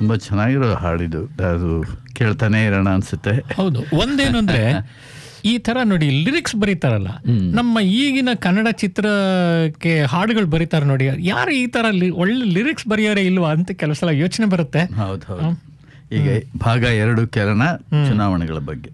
ತುಂಬ ಚೆನ್ನಾಗಿರೋ ಹಾಡಿದು ಅದು ಕೇಳ್ತಾನೆ ಇರೋಣ ಅನ್ಸುತ್ತೆ ಹೌದು ಒಂದೇನು ಅಂದ್ರೆ ಈ ತರ ನೋಡಿ ಲಿರಿಕ್ಸ್ ಬರೀತಾರಲ್ಲ ನಮ್ಮ ಈಗಿನ ಕನ್ನಡ ಚಿತ್ರಕ್ಕೆ ಹಾಡುಗಳು ಬರೀತಾರೆ ನೋಡಿ ಯಾರು ಈ ತರ ಲಿ- ಒಳ್ಳೆ ಲಿರಿಕ್ಸ್ ಬರೆಯೋರೇ ಇಲ್ವಾ ಅಂತ ಕೆಲವು ಸಲ ಯೋಚನೆ ಬರುತ್ತೆ ಹೌದು ಹೌದು ಈಗ ಭಾಗ ಎರಡು ಕೆರಣ ಚುನಾವಣೆಗಳ ಬಗ್ಗೆ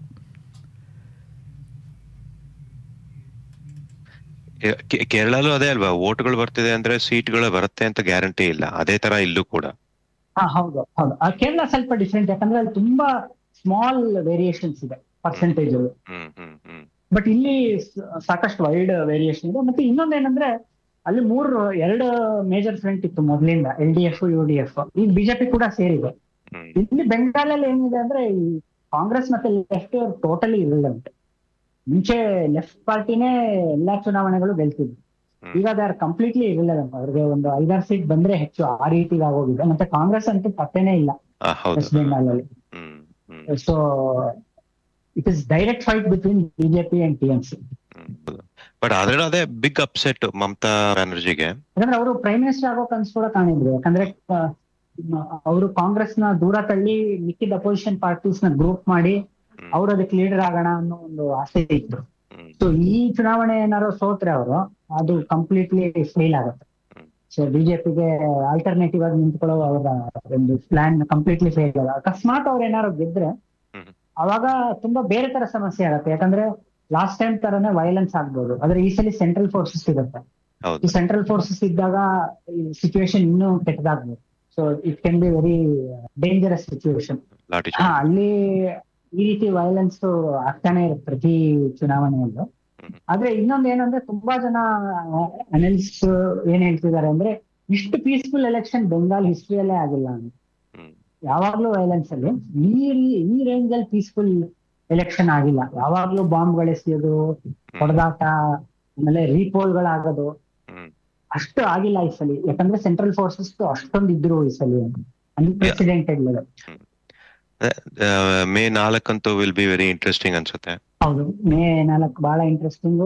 ಕೆ- ಕೇರಳಲ್ಲೂ ಅದೇ ಅಲ್ವಾ ವೋಟ್ಗಳು ಬರ್ತಿದೆ ಅಂದ್ರೆ ಸೀಟ್ಗಳು ಬರುತ್ತೆ ಅಂತ ಗ್ಯಾರಂಟಿ ಇಲ್ಲ ಅದೇ ತರ ಇಲ್ಲೂ ಕೂಡ ಹಾ ಹೌದು ಹೌದು ಆ ಕೇರಳ ಸ್ವಲ್ಪ ಡಿಫ್ರೆಂಟ್ ಯಾಕಂದ್ರೆ ಅಲ್ಲಿ ತುಂಬಾ ಸ್ಮಾಲ್ ವೇರಿಯೇಷನ್ಸ್ ಇದೆ percentage hmm hmm hmm but ಇಲ್ಲಿ ಸ- ಸಾಕಷ್ಟು ವೈಡ್ ವೇರಿಯೇಷನ್ ಇದೆ ಮತ್ತೆ ಇನ್ನೊಂದೇನಂದ್ರೆ ಅಲ್ಲಿ ಮೂರು ಎರಡು ಮೇಜರ್ ಫ್ರಂಟ್ ಇತ್ತು ಮೊದಲಿಂದ L D F U D F ಈಗ ಬಿಜೆಪಿ ಕೂಡ ಸೇರಿದೆ ಹ್ಮ್ ಇಲ್ಲಿ ಬೆಂಗಾಲಲ್ಲಿ ಏನಿದೆ ಅಂದ್ರೆ ಈ ಕಾಂಗ್ರೆಸ್ ಮತ್ತೆ ಲೆಫ್ಟ್ ಟೋಟಲಿ ಇರಲೆಂಟ್ ಮುಂಚೆ ಲೆಫ್ಟ್ ಪಾರ್ಟಿನೇ ಎಲ್ಲಾ ಚುನಾವಣೆಗಳು ಗೆಲ್ತಿದ್ರು ಹ್ಮ್. ಈಗ ದೇ ಆರ್ ಕಂಪ್ಲೀಟ್ಲಿ ಇರಲೆಂಟ್ ಅವ್ರಿಗೆ ಒಂದು ಐದಾರು ಸೀಟ್ ಬಂದ್ರೆ ಹೆಚ್ಚು ಆ ರೀತಿ ಆಗೋಗಿದೆ ಮತ್ತೆ ಕಾಂಗ್ರೆಸ್ ಅಂತೂ ಪತ್ತೆನೇ ಇಲ್ಲ ಆ, ಹೌದು ವೆಸ್ಟ್ ಬೆಂಗಾಲಲ್ಲಿ hmm hmm so it is direct fight between BJP and T M C but ಆದ್ರೂ ಅದೇ ಬಿಗ್ ಅಪ್ಸೆಟ್ ಮಮತಾ ಬ್ಯಾನರ್ಜಿಗೆ ಯಾಕಂದ್ರೆ ಅವರು ಪ್ರೈಮ್ ಮಿನಿಸ್ಟರ್ ಆಗೋ ಕನ್ಸು ಕೂಡ ಕಾಣಿದ್ರು ಯಾಕಂದ್ರೆ ಅವರು ಕಾಂಗ್ರೆಸ್ ನ ದೂರ ತಳ್ಳಿ ಮಿಕ್ಕಿದ ಅಪೋಸಿಷನ್ ಪಾರ್ಟೀಸ್ ನ ಗ್ರೂಪ್ ಮಾಡಿ ಹ್ಮ್. ಅವ್ರು ಅದಕ್ಕೆ ಲೀಡರ್ ಆಗೋಣ ಅನ್ನೋ ಒಂದು ಆಸೆ ಇತ್ತು ಹ್ಮ್ ಸೊ ಈ ಚುನಾವಣೆ ಏನಾದ್ರು ಸೋತ್ರೆ ಅವರು ಅದು ಕಂಪ್ಲೀಟ್ಲಿ ಫೇಲ್ ಆಗುತ್ತೆ ಹ್ಮ್. ಸೊ ಬಿಜೆಪಿಗೆ ಆಲ್ಟರ್ನೇಟಿವ್ ಆಗಿ ನಿಂತ್ಕೊಳ್ಳೋ ಅವರ ಒಂದು ಪ್ಲಾನ್ ಕಂಪ್ಲೀಟ್ಲಿ ಫೇಲ್ ಆಗ ಅಕಸ್ಮಾತ್ ಅವ್ರು ಏನಾದ್ರು ಗೆದ್ರೆ ಹ್ಮ್. ಅವಾಗ ತುಂಬಾ ಬೇರೆ ತರ ಸಮಸ್ಯೆ ಆಗುತ್ತೆ ಯಾಕಂದ್ರೆ ಲಾಸ್ಟ್ ಟೈಮ್ ತರನೇ ವೈಲೆನ್ಸ್ ಆಗ್ಬೋದು ಆದ್ರೆ ಈ ಸಲ ಸೆಂಟ್ರಲ್ ಫೋರ್ಸಸ್ ಇರುತ್ತೆ ಹೌದು ಈ ಸೆಂಟ್ರಲ್ ಫೋರ್ಸಸ್ ಇದ್ದಾಗ ಸಿಚುವೇಶನ್ ಇನ್ನೂ ಕೆಟ್ಟದಾಗ್ಬೋದು so it can be very dangerous situation ಲಾಠಿ ಹಾ ಅಲ್ಲಿ ಈ ರೀತಿ ವೈಲೆನ್ಸ್ ಆಗ್ತಾನೆ ಇರುತ್ತೆ ಪ್ರತಿ ಚುನಾವಣೆಯಲ್ಲೂ ಹ್ಮ್. ಆದ್ರೆ ಇನ್ನೊಂದ್ ಏನಂದ್ರೆ ತುಂಬಾ ಜನ ಅನಲಿಸ್ಟ್ ಏನ್ ಹೇಳ್ತಿದ್ದಾರೆ ಅಂದ್ರೆ ಇಷ್ಟು ಪೀಸ್ಫುಲ್ ಎಲೆಕ್ಷನ್ ಬೆಂಗಾಲ್ ಹಿಸ್ಟ್ರಿಯಲ್ಲೇ ಆಗಿಲ್ಲ ಅಂತ ಹ್ಮ್ ಯಾವಾಗ್ಲೂ ವೈಲೆನ್ಸ್ ಅಲ್ಲಿ ಈ ರೀ- ಈ ರೇಂಜ್ ಅಲ್ಲಿ ಪೀಸ್ಫುಲ್ ಎಲೆಕ್ಷನ್ ಆಗಿಲ್ಲ ಯಾವಾಗ್ಲೂ ಬಾಂಬ್ ಎಸೆಯೋದು ಹೊಡೆದಾಟ ಆಮೇಲೆ ರೀಪೋಲ್ಗಳಾಗೋದು ಹ್ಮ್ ಅಷ್ಟು ಆಗಿಲ್ಲ ಈ ಸಲ ಯಾಕಂದ್ರೆ ಸೆಂಟ್ರಲ್ ಫೋರ್ಸಸ್ ಅಷ್ಟೊಂದು ಇದ್ರು ಈ ಸಲ ಅನ್ಪ್ರೆಸಿಡೆಂಟೆಡ್ ಲೆವೆಲ್ ಮೇ ನಾಲ್ಕಂತೂ ವಿಲ್ ಬಿ ವೆರಿ ಇಂಟ್ರೆಸ್ಟಿಂಗ್ ಅನ್ಸುತ್ತೆ ಹೌದು ಮೇ ನಾಲ್ಕು ಬಹಳ ಇಂಟ್ರೆಸ್ಟಿಂಗ್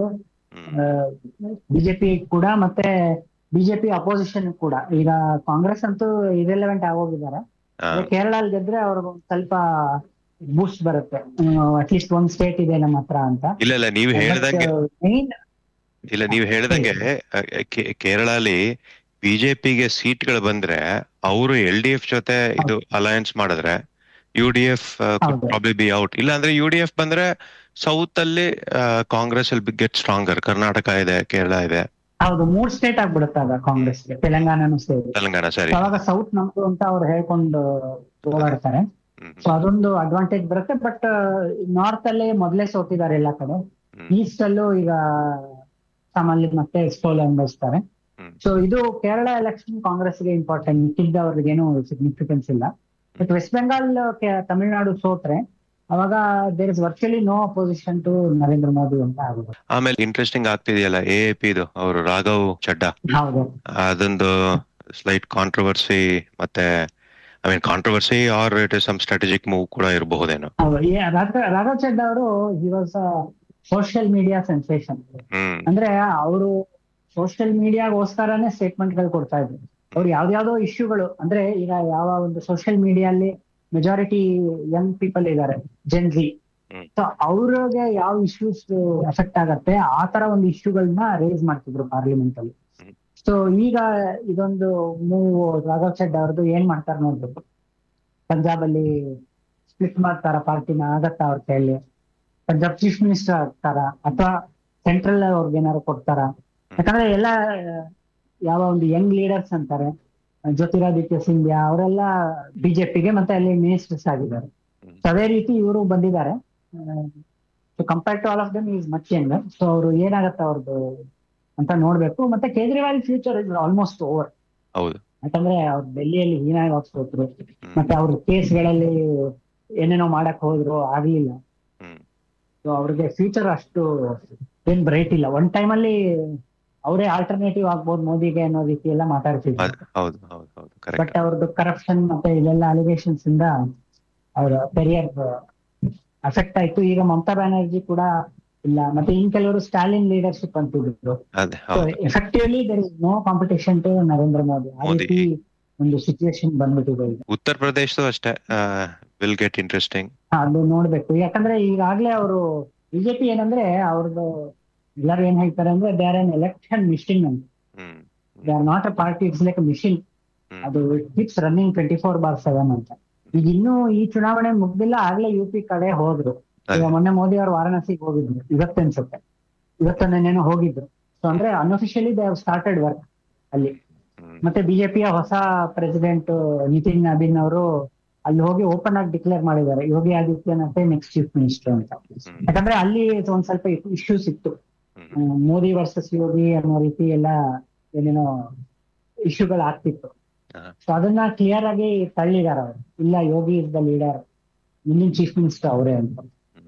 ಹ್ಮ್ ಬಿಜೆಪಿ ಕೂಡ ಮತ್ತೆ ಬಿಜೆಪಿ ಅಪೋಸಿಷನ್ ಕೂಡ ಈಗ ಕಾಂಗ್ರೆಸ್ ಅಂತೂ ಇರೆಲೆವೆಂಟ್ ಆಗೋಗಿದ್ದಾರೆ ಆ, ಅದೇ ಕೇರಳ ಕೇರಳ ಅವ್ರಿಗೆ ಒಂದ್ ಸ್ವಲ್ಪ ಬೂಸ್ಟ್ ಬರುತ್ತೆ ಅಟ್ಲೀಸ್ಟ್ ಒಂದ್ ಸ್ಟೇಟ್ ಇದೆ ನಮ್ಮ ಹತ್ರ ಅಂತ ಇಲ್ಲ ಇಲ್ಲ ನೀವು ಹೇಳ್ದಂಗೆ ಮೇನ್ ಇಲ್ಲ ನೀವು ಹೇಳ್ದಂಗೆ ಅಹ್, ಕೇ- ಕೇರಳಲ್ಲಿ ಬಿಜೆಪಿಗೆ ಸೀಟ್ಗಳು ಬಂದ್ರೆ ಅವರು ಎಲ್ ಡಿ ಎಫ್ ಜೊತೆ ಇದು ಅಲಯನ್ಸ್ ಮಾಡಿದ್ರೆ ಯು ಡಿ ಎಫ್ ಹೌದು. ಪ್ರಾಬ್ಲಿ ಬಿ ಔಟ್ ಇಲ್ಲ ಅಂದ್ರೆ ಯು ಡಿ ಎಫ್ ಬಂದ್ರೆ ಸೌತ್ ಅಲ್ಲಿ ಕಾಂಗ್ರೆಸ್ ಅಲ್ಲಿ ಗೆಟ್ ಸ್ಟ್ರಾಂಗರ್ ಕರ್ನಾಟಕ ಇದೆ ಕೇರಳ ಇದೆ ಹೌದು ಮೂರ್ ಸ್ಟೇಟ್ ಆಗ್ಬಿಡುತ್ತೆ ಆಗ ಕಾಂಗ್ರೆಸ್ಗೆ ತೆಲಂಗಾಣನು ಸೇರಿ ತೆಲಂಗಾಣ ಸರಿ So ಅವಾಗ ಸೌತ್ ನಮ್ದು ಅಂತ ಅವ್ರು ಹೇಳ್ಕೊಂಡು ಓಡಾಡ್ತಾರೆ ಹ್ಮ್ ಸೊ ಅದೊಂದು ಅಡ್ವಾಂಟೇಜ್ ಬರುತ್ತೆ ಬಟ್ ನಾರ್ತ್ ಅಲ್ಲೇ ಮೊದಲೇ ಸೋತಿದ್ದಾರೆ ಎಲ್ಲಾ ಕಡೆ ಹ್ಮ್. ಈಸ್ಟ್ ಅಲ್ಲೂ ಈಗ ಸಾಮಾನ್ಯ ಮತ್ತೆ ಸೋಲ್ ಅನುಭವಿಸ್ತಾರೆ ಹ್ಮ್. ಸೊ ಇದು ಕೇರಳ ಎಲೆಕ್ಷನ್ ಕಾಂಗ್ರೆಸ್ಗೆ ಇಂಪಾರ್ಟೆಂಟ್ ಮಿಕ್ಕಿದ್ದ ಅವ್ರಿಗೇನು ಸಿಗ್ನಿಫಿಕೆನ್ಸ್ ಇಲ್ಲ ಬಟ್ ವೆಸ್ಟ್ ಬೆಂಗಾಲ್ ಕೆ- ತಮಿಳ್ನಾಡು ಸೋತ್ರೆ ಅವಾಗ there is virtually no opposition to Narendra Modi ಅಂತ ಆಗುತ್ತೆ ಆಮೇಲೆ ಇಂಟ್ರೆಸ್ಟಿಂಗ್ ಆಗ್ತಿದೆಯಲ್ಲ ಎ ಎ ಪಿ ಇದು ಅವರು ರಾಘವ್ ಚಡ್ಡಾ ಹೌದು ಅದೊಂದು ಸ್ಲೈಟ್ ಕಾಂಟ್ರವರ್ಸಿ ಮತ್ತೆ I mean controversy or it is some strategic move ಕೂಡ ಇರಬಹುದೇನೋ ಹೌದು ಈ ರಾಘ- ರಾಘವ್ ಚಡ್ಡಾ ಅವರು he was social media sensation hmm ಅಂದ್ರೆ ಅವರು ಸೋಷಿಯಲ್ ಮೀಡಿಯಾಗೋಸ್ಕರನೇ ಸ್ಟೇಟ್ಮೆಂಟ್ ಗಳು ಕೊಡ್ತಾ ಇದ್ರು ಅವ್ರು ಯಾವ್ದಾವ್ದೋ ಇಶ್ಯೂಗಳು ಅಂದ್ರೆ ಈಗ ಯಾವ ಒಂದು ಸೋಷಿಯಲ್ ಮೀಡಿಯಲ್ಲಿ ಮೆಜಾರಿಟಿ ಯಂಗ್ ಪೀಪಲ್ ಇದ್ದಾರೆ ಜೆನ್ಜಿ ಹ್ಮ್. ಸೊ ಅವ್ರಿಗೆ ಯಾವ ಇಶ್ಯೂಸ್ ಎಫೆಕ್ಟ್ ಆಗತ್ತೆ ಆ ತರ ಒಂದು ಇಶ್ಯೂಗಳನ್ನ ರೇಸ್ ಮಾಡ್ತಿದ್ರು ಪಾರ್ಲಿಮೆಂಟ್ ಅಲ್ಲಿ ಹ್ಮ್. ಸೊ ಈಗ ಇದೊಂದು ಮೂವ್ ರಾಘವ್ ಚಡ್ಡ ಅವ್ರದ್ದು ಏನ್ ಮಾಡ್ತಾರೆ ನೋಡ್ಬೇಕು ಪಂಜಾಬ್ ಅಲ್ಲಿ ಸ್ಪ್ಲಿಟ್ ಮಾಡ್ತಾರ ಪಾರ್ಟಿನ ಆಗತ್ತಾ ಅವ್ರ ಕೈಯಲ್ಲಿ ಪಂಜಾಬ್ ಚೀಫ್ ಮಿನಿಸ್ಟರ್ ಆಗ್ತಾರ ಅಥವಾ ಸೆಂಟ್ರಲ್ ಅವ್ರಿಗೆ ಏನಾದ್ರು ಕೊಡ್ತಾರ ಯಾಕಂದ್ರೆ ಎಲ್ಲ ಯಾವ ಒಂದು ಯಂಗ್ ಲೀಡರ್ಸ್ ಅಂತಾರೆ ಜ್ಯೋತಿರಾದಿತ್ಯ ಸಿಂಧ್ಯಾ ಅವರೆಲ್ಲ ಬಿಜೆಪಿಗೆ ಮತ್ತೆ ಅಲ್ಲಿ ಮಿನಿಸ್ಟರ್ಸ್ ಆಗಿದ್ದಾರೆ ಹ್ಮ್. ಸೊ ಅದೇ ರೀತಿ ಇವರು ಬಂದಿದ್ದಾರೆ so compare to all of them is much younger so ಅವರು ಏನಾಗತ್ತೆ ಅವ್ರದ್ದು ಅಂತ ನೋಡ್ಬೇಕು ಮತ್ತೆ Kejriwal future is almost over ಹೌದು ಯಾಕಂದ್ರೆ ಅವ್ರು ಡೆಲ್ಲಿಯಲ್ಲಿ ಹೀನಾಗಿ ಹೋಗ್ಸೋದ್ರು ಹ್ಮ್. ಮತ್ತೆ ಅವ್ರ ಕೇಸ್ಗಳಲ್ಲಿ ಏನೇನೋ ಮಾಡಕ್ ಹೋದ್ರು ಆಗ್ಲಿಲ್ಲ ಹ್ಮ್ ಸೊ ಅವ್ರಿಗೆ ಫ್ಯೂಚರ್ ಅಷ್ಟು ಏನ್ ಬ್ರೈಟ್ ಇಲ್ಲ ಒನ್ ಟೈಮ್ ಅಲ್ಲಿ ಅವರೇ ಆಲ್ಟರ್ನೇಟಿವ್ ಆಗ್ಬೋದು ಮೋದಿಗೆ ಅನ್ನೋ ರೀತಿ ಎಲ್ಲ ಮಾತಾಡ್ತಿದ್ರು ಅದ್- ಹೌದು ಹೌದು ಹೌದು ಕರೆಕ್ಟ್ ಬಟ್ ಅವ್ರದ್ದು ಕರಪ್ಷನ್ ಮತ್ತೆ ಇದೆಲ್ಲ ಅಲಿಗೇಷನ್ಸ್ ಇಂದ ಅವ್ರ ಕೆರಿಯರ್ ಅಫೆಕ್ಟ್ ಆಯ್ತು ಈಗ ಮಮತಾ ಬ್ಯಾನರ್ಜಿ ಕೂಡ ಇಲ್ಲ ಮತ್ತೆ ಇನ್ ಕೆಲವರು ಸ್ಟಾಲಿನ್ ಲೀಡರ್ಶಿಪ್ ಅಂತಿದ್ರು ಅದೇ ಹೌದು effectively there is no competition to Narendra Modi ಆ ಮೋದಿ. ರೀತಿ ಒಂದು ಸಿಚುವೇಶನ್ ಬಂದ್ಬಿಟ್ಟಿದೆ ಈಗ ಉತ್ತರ ಪ್ರದೇಶದು ಅಷ್ಟೇ ವಿಲ್ ಗೆಟ್ ಇಂಟ್ರೆಸ್ಟಿಂಗ್ ಅದು ನೋಡ್ಬೇಕು ಯಾಕಂದ್ರೆ ಈಗಾಗ್ಲೇ ಅವರು ಬಿಜೆಪಿ ಏನಂದ್ರೆ ಅವ್ರದ್ದು ಎಲ್ಲರೂ ಏನ್ ಹೇಳ್ತಾರೆ ಅಂದ್ರೆ they are an election machine ಅಂತ hmm they are not a party it's like machine hmm. ಅದು keeps running twenty four bar seven ಅಂತ ಈಗ ಇನ್ನೂ ಈ ಚುನಾವಣೆ ಮುಗ್ದಿಲ್ಲ ಆಗ್ಲೇ ಯು ಪಿ ಕಡೆ ಹೋದ್ರು ಈಗ ಅದೇ. ಮೊನ್ನೆ ಮೋದಿ ಅವರು ವಾರಾಣಸಿಗೆ ಹೋಗಿದ್ರು ಇವತ್ತನ್ಸುತ್ತೆ ಇವತ್ತನ್ನೇನೋ ಹೋಗಿದ್ರು ಸೊ ಅಂದ್ರೆ unofficially they have started work ಅಲ್ಲಿ ಹ್ಮ್. ಮತ್ತೆ ಬಿಜೆಪಿಯ ಹೊಸ ಪ್ರೆಸಿಡೆಂಟ್ ನಿತಿನ್ ನಬೀನ್ ಅವರು ಅಲ್ಲಿ ಹೋಗಿ ಓಪನ್ ಆಗಿ ಡಿಕ್ಲೇರ್ ಮಾಡಿದ್ದಾರೆ Yogi Adityanath next chief minister ಅಂತ ಹ್ಮ್. ಯಾಕಂದ್ರೆ ಅಲ್ಲಿ ಒಂದ್ ಸ್ವಲ್ಪ ಇಶ್ಯೂಸ್ ಇತ್ತು hmm. Hmm, Modi versus Yogi ಅನ್ನೋ ರೀತಿ ಎಲ್ಲ ಏನೇನೋ ಇಶ್ಯೂಗಳು ಆಗ್ತಿತ್ತು ಹಾ. ಸೊ ಅದನ್ನ ಕ್ಲಿಯರ್ ಆಗಿ ತಳ್ಳಿದಾರ ಅವರು ಇಲ್ಲ ಯೋಗಿ ಇಸ್ ದ ಲೀಡರ್ ಮುಂದಿನ ಚೀಫ್ ಮಿನಿಸ್ಟರ್ ಅವರೇ ಅಂತ ಹ್ಮ್.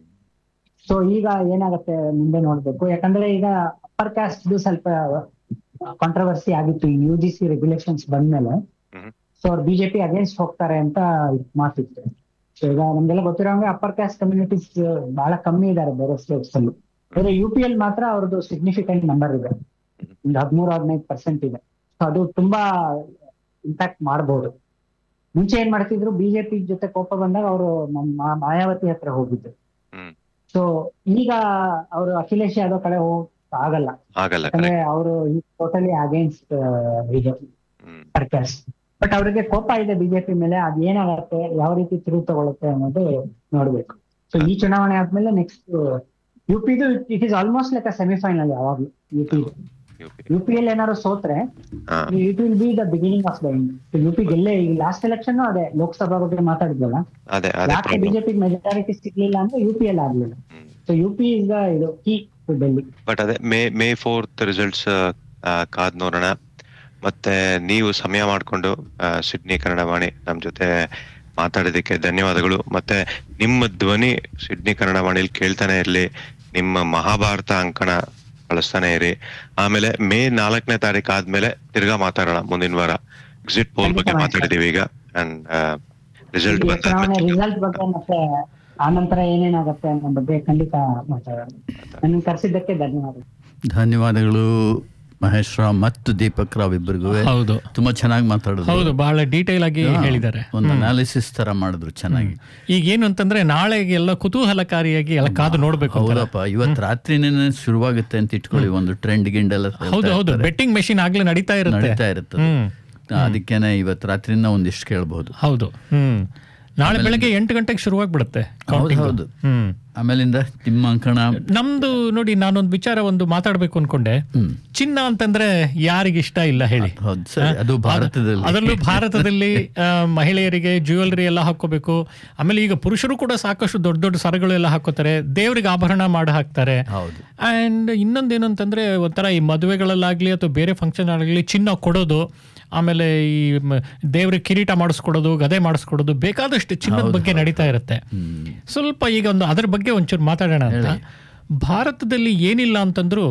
ಸೊ ಈಗ ಏನಾಗತ್ತೆ ಮುಂದೆ ನೋಡ್ಬೇಕು ಯಾಕಂದ್ರೆ ಈಗ ಅಪ್ಪರ್ ಕ್ಯಾಸ್ಟ್ ಸ್ವಲ್ಪ ಕಾಂಟ್ರವರ್ಸಿ ಆಗಿತ್ತು ಯು ಜಿ ಸಿ ರೆಗ್ಯುಲೇಷನ್ಸ್ ಬಂದ್ಮೇಲೆ ಹ್ಮ್. ಸೊ ಅವ್ರು ಬಿಜೆಪಿ ಅಗೇನ್ಸ್ಟ್ ಹೋಗ್ತಾರೆ ಅಂತ ಮಾತಿತ್ತು ಸೊ ಈಗ ನಮ್ಗೆಲ್ಲ ಗೊತ್ತಿರೋಂಗೆ ಅಪ್ಪರ್ ಕ್ಯಾಸ್ಟ್ ಕಮ್ಯುನಿಟೀಸ್ ಬಹಳ ಕಮ್ಮಿ ಇದ್ದಾರೆ ಬೇರೆ ಸ್ಟೇಟ್ಸ್ ಅಲ್ಲಿ ಬೇರೆ ಯು ಪಿ ಅಲ್ಲಿ ಮಾತ್ರ ಅವ್ರದ್ದು ಸಿಗ್ನಿಫಿಕೆಂಟ್ ನಂಬರ್ ಇದೆ ಒಂದು ಹದಿಮೂರು ಹದಿನೈದು ಪರ್ಸೆಂಟ್ ಇದೆ ಸೊ ಅದು ತುಂಬಾ ಇಂಪ್ಯಾಕ್ಟ್ ಮಾಡಬಹುದು ಮುಂಚೆ ಏನ್ ಮಾಡ್ತಿದ್ರು ಬಿಜೆಪಿ ಜೊತೆ ಕೋಪ ಬಂದಾಗ ಅವರು ನಮ್ಮ ಮಾಯಾವತಿ ಹತ್ರ ಹೋಗಿದ್ರು ಹ್ಮ್. ಸೊ ಈಗ ಅವರು ಅಖಿಲೇಶ್ ಯಾದವ್ ಕಡೆ ಹೋಗ್ ಆಗಲ್ಲ ಆಗಲ್ಲ ಯಾಕಂದ್ರೆ ಕರೆಕ್ಟ್ ಅವರು ಟೋಟಲಿ ಅಗೇನ್ಸ್ಟ್ ಇದು ಹ್ಮ್ ಸರ್ಕಾಸ್ ಬಟ್ ಅವರಿಗೆ ಕೋಪ ಇದೆ ಬಿಜೆಪಿ ಮೇಲೆ ಅದ್ ಏನಾಗತ್ತೆ ಯಾವ ರೀತಿ ತಿರುವು ತಗೊಳುತ್ತೆ ಅನ್ನೋದು ನೋಡ್ಬೇಕು ಸೊ ಈ ಚುನಾವಣೆ ಆದ್ಮೇಲೆ ನೆಕ್ಸ್ಟ್ ಯು ಪಿದು it is almost like a semifinal ಯಾವಾಗ್ಲೂ U P UP. U P ಅಲ್ಲಿ ಏನಾದ್ರು ಸೋತ್ರೆ ಹಾ it will be the beginning of the end U P ಗೆಲ್ಲೇ ಈಗ ಲಾಸ್ಟ್ ಎಲೆಕ್ಷನ್ ಅದೇ ಲೋಕಸಭಾ ಬಗ್ಗೆ ಮಾತಾಡಿದ್ವಲ್ಲ ಅದೇ ಅದೇ ಯಾಕೆ ಪ್ರಾಬ್ಲಮ್ ಬಿಜೆಪಿ ಮೆಜಾರಿಟಿ ಸಿಗ್ಲಿಲ್ಲ ಅಂದ್ರೆ ಯು ಪಿ ಅಲ್ಲಿ ಆಗ್ಲಿಲ್ಲ hmm so U P is the ಇದು ಕೀ ಟು ಡೆಲ್ಲಿ ಬಟ್ ಅದೇ ಮೇ ಮೇ ಫೋರ್ತ್ ರಿಸಲ್ಟ್ಸ್ ಕಾದ್ ನೋಡೋಣ ಮತ್ತೆ ನೀವು ಸಮಯ ಮಾಡಿಕೊಂಡು ಸಿಡ್ನಿ ಕನ್ನಡ ವಾಣಿ ನಮ್ ಜೊತೆ ಮಾತಾಡಿದಕ್ಕೆ ಧನ್ಯವಾದಗಳು ಮತ್ತೆ ನಿಮ್ಮ ಧ್ವನಿ ಸಿಡ್ನಿ ಕನ್ನಡ ವಾಣಿಲಿ ಕೇಳ್ತಾನೆ ಇರ್ಲಿ ನಿಮ್ಮ ಮಹಾಭಾರತ ಅಂಕಣ ಕಳಿಸ್ತಾನೆ ಇರಿ ಆಮೇಲೆ ಮೇ ನಾಲ್ಕನೇ ತಾರೀಕು ಆದ್ಮೇಲೆ ತಿರ್ಗಾ ಮಾತಾಡೋಣ ಮುಂದಿನ ವಾರ ಎಕ್ಸಿಟ್ ಪೋಲ್ ಬಗ್ಗೆ ಖಂಡಿತ ಮಾತಾಡಿದೀವಿ ಈಗ ಅಂಡ್ ರಿಸಲ್ಟ್ ಈ ಚುನಾವಣೆ ಬಂದಾದ್ಮೇಲೆ ರಿಸಲ್ಟ್ ಬಗ್ಗೆ ಮತ್ತೆ ಆ ನಂತರ ಏನೇನಾಗತ್ತೆ ಅನ್ನೋ ಬಗ್ಗೆ ಖಂಡಿತ ಮಾತಾಡೋಣ ನನ್ನ ಕರೆಸಿದ್ದಕ್ಕೆ ಧನ್ಯವಾದ ಧನ್ಯವಾದಗಳು ಮಹೇಶ್ ರಾವ್ ಮತ್ತು ದೀಪಕ್ ರಾವ್ ಇಬ್ಬರಿಗೂ ಹೌದು ತುಂಬಾ ಚೆನ್ನಾಗಿ ಮಾತಾಡಿದ್ರು ಹೌದು ಬಹಳ ಡೀಟೇಲ್ ಆಗಿ ಹಾ, ಹೇಳಿದ್ದಾರೆ ಒಂದು ಅನಾಲಿಸಿಸ್ ತರ ಮಾಡಿದ್ರು ಚೆನ್ನಾಗಿ ಈಗ ಏನು ಅಂತಂದ್ರೆ ನಾಳೆಗೆ ಎಲ್ಲ ಕುತೂಹಲಕಾರಿಯಾಗಿ ಎಲ್ಲ ಕಾದು ನೋಡ್ಬೇಕು ಅಂತ. ಹೌದಪ್ಪ ಇವತ್ ರಾತ್ರಿನೇ ಶುರುವಾಗುತ್ತೆ ಅಂತ ಇಟ್ಕೊಳ್ಳಿ ಒಂದು ಟ್ರೆಂಡ್ ಗಿಂಡ್ ಎಲ್ಲ ಹೌದು ಹೌದು ಬೆಟ್ಟಿಂಗ್ ಮೆಷಿನ್ ಆಗ್ಲೇ ನಡೀತಾ ಇರುತ್ತೆ ನಡೀತಾ ಇರುತ್ತದೆ ಹ್ಮ್ ಅದಕ್ಕೇನೆ ಇವತ್ ರಾತ್ರಿನ ಒಂದಿಷ್ಟು ಕೇಳಬಹುದು ಹೌದು ಹ್ಮ್ ನಾಳೆ ಬೆಳಗ್ಗೆ ಎಂಟು ಗಂಟೆಗೆ ಶುರುವಾಗ್ಬಿಡುತ್ತೆ ಹೌದು counting. ಹೌದು ಹ್ಮ್ ಆಮೇಲಿಂದ ನಿಮ್ಮ ಅಂಕಣ ನಮ್ದು ನೋಡಿ ನಾನೊಂದು ವಿಚಾರ ಒಂದು ಮಾತಾಡ್ಬೇಕು ಅನ್ಕೊಂಡೆ ಹ್ಮ್ ಚಿನ್ನ ಅಂತಂದ್ರೆ ಯಾರಿಗಿಷ್ಟ ಇಲ್ಲ ಹೇಳಿ ಹೌದು ಸರಿ ಅದು ಭಾರತದಲ್ಲಿ ಅದರಲ್ಲೂ ಭಾರತದಲ್ಲಿ ಆ, ಮಹಿಳೆಯರಿಗೆ ಜ್ಯುವೆಲ್ರಿ ಎಲ್ಲ ಹಾಕೋಬೇಕು ಆಮೇಲೆ ಈಗ ಪುರುಷರು ಕೂಡ ಸಾಕಷ್ಟು ದೊಡ್ಡ ದೊಡ್ಡ ಸರಗಳು ಎಲ್ಲ ಹಾಕೋತಾರೆ ದೇವರಿಗೆ ಆಭರಣ ಮಾಡಿ ಹಾಕ್ತಾರೆ ಹೌದು ಆ್ಯಂಡ್ ಇನ್ನೊಂದೇನು ಅಂತಂದ್ರೆ ಒಂಥರ ಈ ಮದುವೆಗಳಲ್ಲಾಗ್ಲಿ ಅಥವಾ ಬೇರೆ ಫಂಕ್ಷನ್ ಆಗಲಿ ಚಿನ್ನ ಕೊಡೋದು ಆಮೇಲೆ ಈ ಮ- ದೇವ್ರಿಗೆ ಕಿರೀಟ ಮಾಡಿಸ್ಕೊಡೋದು ಗದೆ ಮಾಡಿಸ್ಕೊಡೋದು ಬೇಕಾದಷ್ಟು ಚಿನ್ನದ ಬಗ್ಗೆ ನಡೀತಾ ಇರುತ್ತೆ ಹ್ಮ್ ಸ್ವಲ್ಪ ಈಗ ಒಂದು ಅದ್ರ ಬಗ್ಗೆ ಒಂಚೂರು ಮಾತಾಡೋಣ ಅಂತ ಭಾರತದಲ್ಲಿ ಏನಿಲ್ಲ ಅಂತಂದ್ರು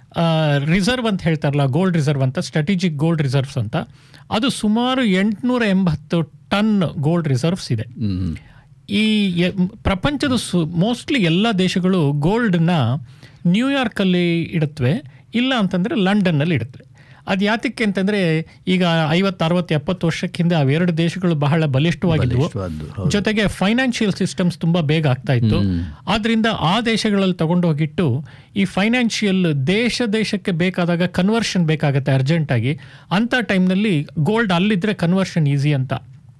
ರಿಸರ್ವ್ ಅಂತ ಹೇಳ್ತಾರಲ್ಲ ಗೋಲ್ಡ್ ರಿಸರ್ವ್ ಅಂತ ಸ್ಟ್ರಾಟಜಿಕ್ ಗೋಲ್ಡ್ ರಿಸರ್ವ್ಸ್ ಅಂತ ಅದು ಸುಮಾರು ಎಂಟುನೂರ ಎಂಬತ್ತು ಟನ್ ಗೋಲ್ಡ್ ರಿಸರ್ವ್ಸ್ ಇದೆ ಹ್ಮ್ ಈ ಎ- ಪ್ರಪಂಚದ ಸು ಮೋಸ್ಟ್ಲಿ ಎಲ್ಲ ದೇಶಗಳು ಗೋಲ್ಡ್ನ ನ್ಯೂಯಾರ್ಕಲ್ಲಿ ಇಡುತ್ತವೆ ಇಲ್ಲ ಅಂತಂದರೆ ಲಂಡನ್ನಲ್ಲಿ ಇಡುತ್ತವೆ ಅದು ಯಾತಕ್ಕೆ ಅಂತಂದರೆ ಈಗ ಐವತ್ತು ಅರವತ್ತು ಎಪ್ಪತ್ತು ವರ್ಷಕ್ಕಿಂತ ಅವೆರಡು ದೇಶಗಳು ಬಹಳ ಬಲಿಷ್ಠವಾಗಿದ್ವು ಬಲಿಷ್ಠವಾದ್ದು, ಹೌದು. ಜೊತೆಗೆ ಫೈನಾನ್ಷಿಯಲ್ ಸಿಸ್ಟಮ್ಸ್ ತುಂಬ ಬೇಗ ಆಗ್ತಾ ಇತ್ತು ಆದ್ರಿಂದ ಆ ದೇಶಗಳಲ್ಲಿ ತಗೊಂಡೋಗಿಟ್ಟು ಈ ಫೈನಾನ್ಷಿಯಲ್ ದೇಶ ದೇಶಕ್ಕೆ ಬೇಕಾದಾಗ ಕನ್ವರ್ಷನ್ ಬೇಕಾಗುತ್ತೆ ಅರ್ಜೆಂಟಾಗಿ ಅಂಥ ಟೈಮ್ನಲ್ಲಿ ಗೋಲ್ಡ್ ಅಲ್ಲಿದ್ದರೆ ಕನ್ವರ್ಷನ್ ಈಸಿ ಅಂತ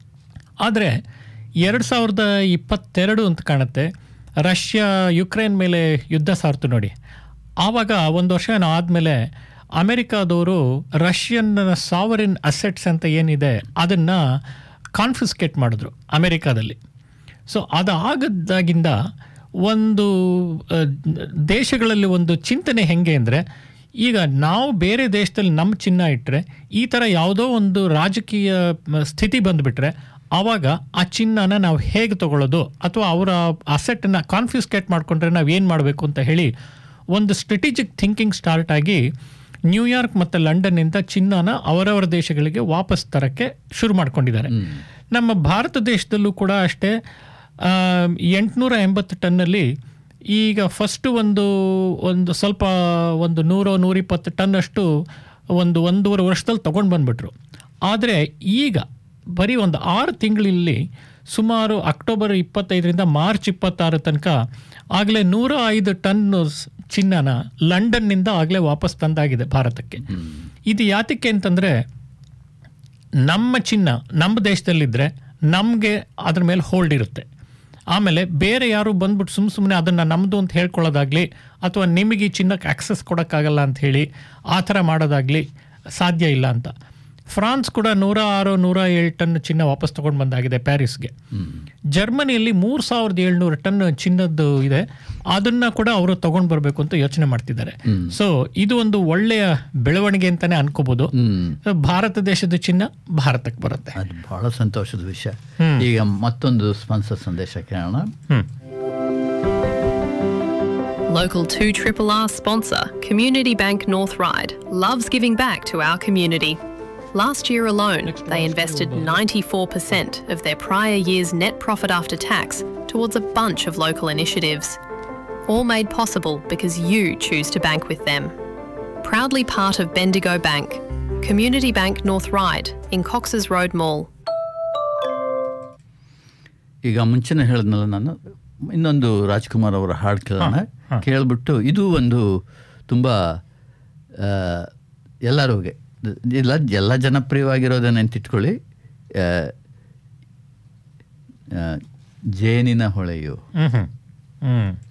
ಆದರೆ ಎರಡು ಸಾವಿರದ ಇಪ್ಪತ್ತೆರಡು ಅಂತ ಕಾಣುತ್ತೆ ರಷ್ಯಾ ಯುಕ್ರೇನ್ ಮೇಲೆ ಯುದ್ಧ ಸಾರ್ತು ನೋಡಿ ಆವಾಗ ಒಂದು ವರ್ಷ ಆದಮೇಲೆ ಅಮೆರಿಕಾದವರು ರಷ್ಯನ್ ಸಾವರಿನ್ ಅಸೆಟ್ಸ್ ಅಂತ ಏನಿದೆ ಅದನ್ನು ಕಾನ್ಫಿಸ್ಕೇಟ್ ಮಾಡಿದ್ರು ಅಮೆರಿಕಾದಲ್ಲಿ ಸೊ ಅದಾಗದಾಗಿಂದ ಒಂದು ಆ, ದೇಶಗಳಲ್ಲಿ ಒಂದು ಚಿಂತನೆ ಹೆಂಗೆ ಅಂದರೆ ಈಗ ನಾವು ಬೇರೆ ದೇಶದಲ್ಲಿ ನಮ್ಮ ಚಿನ್ನ ಇಟ್ಟರೆ ಈ ಥರ ಯಾವುದೋ ಒಂದು ರಾಜಕೀಯ ಮ, ಸ್ಥಿತಿ ಬಂದುಬಿಟ್ರೆ ಆವಾಗ ಆ ಚಿನ್ನನ ನಾವು ಹೇಗೆ ತಗೊಳ್ಳೋದು ಅಥವಾ ಅವರ ಅಸೆಟನ್ನು ಕಾನ್ಫಿಸ್ಕೇಟ್ ಮಾಡಿಕೊಂಡ್ರೆ ನಾವು ಏನು ಮಾಡಬೇಕು ಅಂತ ಹೇಳಿ ಒಂದು ಸ್ಟ್ರಾಟಜಿಕ್ ಥಿಂಕಿಂಗ್ ಸ್ಟಾರ್ಟ್ ಆಗಿ ನ್ಯೂಯಾರ್ಕ್ ಮತ್ತು ಲಂಡನ್ನಿಂದ ಚಿನ್ನನ ಅವರವರ ದೇಶಗಳಿಗೆ ವಾಪಸ್ ತರಕ್ಕೆ ಶುರು ಮಾಡ್ಕೊಂಡಿದ್ದಾರೆ ನಮ್ಮ ಭಾರತ ದೇಶದಲ್ಲೂ ಕೂಡ ಅಷ್ಟೇ ಎಂಟುನೂರ ಎಂಬತ್ತು ಟನ್ನಲ್ಲಿ ಈಗ ಫಸ್ಟು ಒಂದು ಒಂದು ಸ್ವಲ್ಪ ಒಂದು ನೂರು ನೂರಿಪ್ಪತ್ತು ಟನ್ನಷ್ಟು ಒಂದು ಒಂದೂವರೆ ವರ್ಷದಲ್ಲಿ ತೊಗೊಂಡು ಬಂದ್ಬಿಟ್ರು ಆದರೆ ಈಗ ಬರೀ ಒಂದು ಆರು ತಿಂಗಳಲ್ಲಿ ಸುಮಾರು ಅಕ್ಟೋಬರ್ ಇಪ್ಪತ್ತೈದರಿಂದ ಮಾರ್ಚ್ ಇಪ್ಪತ್ತಾರು ತನಕ ಆಗಲೇ ನೂರ ಐದು ಟನ್ ಚಿನ್ನನ ಲಂಡನ್ನಿಂದ ಆಗಲೇ ವಾಪಸ್ ತಂದಾಗಿದೆ ಭಾರತಕ್ಕೆ ಇದು ಯಾತಕ್ಕೆ ಅಂತಂದರೆ ನಮ್ಮ ಚಿನ್ನ ನಮ್ಮ ದೇಶದಲ್ಲಿದ್ದರೆ ನಮಗೆ ಅದ್ರ ಮೇಲೆ ಹೋಲ್ಡ್ ಇರುತ್ತೆ ಆಮೇಲೆ ಬೇರೆ ಯಾರು ಬಂದ್ಬಿಟ್ಟು ಸುಮ್ಮ ಸುಮ್ಮನೆ ಅದನ್ನು ನಮ್ಮದು ಅಂತ ಹೇಳ್ಕೊಳ್ಳೋದಾಗಲಿ ಅಥವಾ ನಿಮಗೆ ಈ ಚಿನ್ನಕ್ಕೆ ಆಕ್ಸೆಸ್ ಕೊಡೋಕ್ಕಾಗಲ್ಲ ಅಂತ ಹೇಳಿ ಆ ಥರ ಮಾಡೋದಾಗಲಿ ಸಾಧ್ಯ ಇಲ್ಲ ಅಂತ ಫ್ರಾನ್ಸ್ ಕೂಡ ನೂರ ಆರು ನೂರ ಏಳು ಟನ್ ಚಿನ್ನ ವಾಪಸ್ ತೊಗೊಂಡು ಬಂದಾಗಿದೆ ಪ್ಯಾರಿಸ್ಗೆ ಜರ್ಮನಿಯಲ್ಲಿ ಮೂರು ಸಾವಿರದ ಏಳ್ನೂರು ಟನ್ ಚಿನ್ನದ್ದು ಇದೆ ಅದನ್ನ ಕೂಡ ಅವರು ತಗೊಂಡು ಬರಬೇಕು ಅಂತ ಯೋಚನೆ ಮಾಡ್ತಿದ್ದಾರೆ ಸೊ ಇದು ಒಂದು ಒಳ್ಳೆಯ ಬೆಳವಣಿಗೆ ಅಂತಾನೆ ಅನ್ಕೋಬಹುದು ಹ್ಮ್ ಭಾರತ ದೇಶದ ಚಿನ್ನ ಭಾರತಕ್ಕೆ ಬರುತ್ತೆ ಅದು ಬಹಳ ಸಂತೋಷದ ವಿಷಯ ಈಗ ಮತ್ತೊಂದು ಸ್ಪಾನ್ಸರ್ ಸಂದೇಶ ಕೇಳೋಣ ಹ್ಮ್ Local 2 Triple R sponsor, Community Bank North Ryde, loves giving back to our community. Last year alone, they invested 94% of their prior year's net profit after tax towards a bunch of local initiatives. All made possible because you choose to bank with them. Proudly part of Bendigo Bank, Community Bank North Ryde in Cox's Road Mall. ಈಗ ಮುಂಚೆನೇ ಹೇಳಿದ್ನಲ್ಲ ನಾನು ಇನ್ನೊಂದು ರಾಜ್ಕುಮಾರ್ ಅವರ ಹಾಡು ಕೇಳೋಣ ಕೇಳ್ಬಿಟ್ಟು ಇದು ಒಂದು ತುಂಬ ಆ, ಎಲ್ಲರಿಗೂ ಇಲ್ಲ ಎಲ್ಲ ಜನಪ್ರಿಯವಾಗಿರೋದನ್ನ ನೆನ್ಪಿಟ್ಕೊಳ್ಳಿ ಆ, ಆ, ಜೇನಿನ ಹೊಳೆಯು ಹ್ಮ್ ಹ್ಮ್ ಹ್ಮ್